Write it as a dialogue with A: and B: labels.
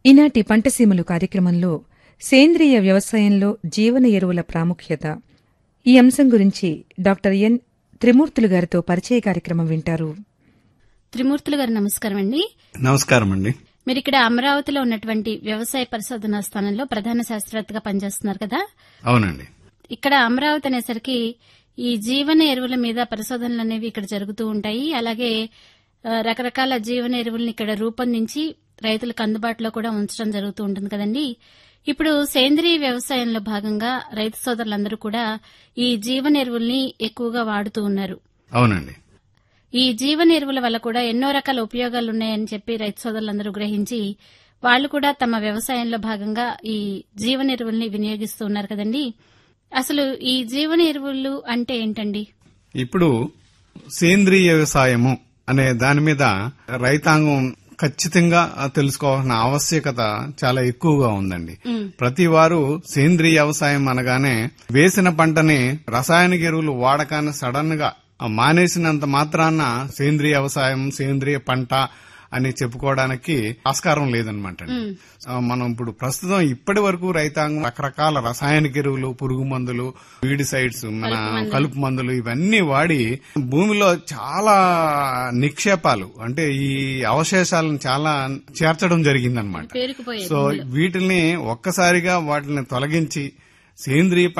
A: ఈనాటి పంటసీమలు కార్యక్రమంలో సేంద్రియ వ్యవసాయంలో జీవన ఎరువుల ప్రాముఖ్యత ఈ అంశం గురించి డాక్టర్ ఎన్ త్రిమూర్తులు గారితో పరిచయ కార్యక్రమం వింటారు
B: త్రిమూర్తులు గారు నమస్కారం అండి
C: నమస్కారం అండి
B: మీరు ఇక్కడ అమరావతిలో ఉన్నటువంటి వ్యవసాయ పరిశోధనా స్థానంలో ప్రధాన శాస్త్రవేత్తగా పనిచేస్తున్నారు కదా
C: అవునండి
B: ఇక్కడ అమరావతి అనేసరికి ఈ జీవన ఎరువుల మీద పరిశోధనలు అనేవి ఇక్కడ జరుగుతూ ఉంటాయి అలాగే ఆ, రకరకాల జీవన ఎరువుల్ని ఇక్కడ రూపొందించి రైతులకు అందుబాటులో కూడా ఉంచడం జరుగుతూ ఉంటుంది కదండి ఇప్పుడు సేంద్రీయ వ్యవసాయంలో భాగంగా రైతు సోదరులందరూ కూడా ఈ జీవన ఎరువుల్ని ఎక్కువగా వాడుతూ ఉన్నారు
C: అవునండి
B: ఈ జీవన ఎరువుల వల్ల కూడా ఎన్నో రకాల ఉపయోగాలు ఉన్నాయని చెప్పి రైతు సోదరులందరూ గ్రహించి వాళ్ళు కూడా తమ వ్యవసాయంలో భాగంగా ఈ జీవన ఎరువుల్ని వినియోగిస్తూ ఉన్నారు కదండి అసలు ఈ జీవన ఎరువులు అంటే ఏంటండి
C: ఇప్పుడు సేంద్రియ వ్యవసాయము అనే దాని మీద రైతాంగం ఖచ్చితంగా తెలుసుకోవాల్సిన ఆవశ్యకత చాలా ఎక్కువగా ఉందండి ప్రతి వారు సేంద్రియ వ్యవసాయం అనగానే వేసిన పంటని రసాయనిక ఎరువులు వాడకాన్ని సడన్ గా మానేసినంత మాత్రాన సేంద్రియ వ్యవసాయం సేంద్రియ పంట అని చెప్పుకోవడానికి ఆస్కారం లేదనమాట మనం ఇప్పుడు ప్రస్తుతం ఇప్పటి వరకు రైతాంగం రకరకాల రసాయనిక ఎరువులు పురుగు మందులు వీడిసైడ్స్ మన కలుపు మందులు ఇవన్నీ వాడి భూమిలో చాలా నిక్షేపాలు అంటే ఈ అవశేషాలను చాలా చేర్చడం జరిగిందనమాట
B: పేరుకుపోయేది
C: సో వీటిని ఒక్కసారిగా వాటిని తొలగించి సేంద్రియ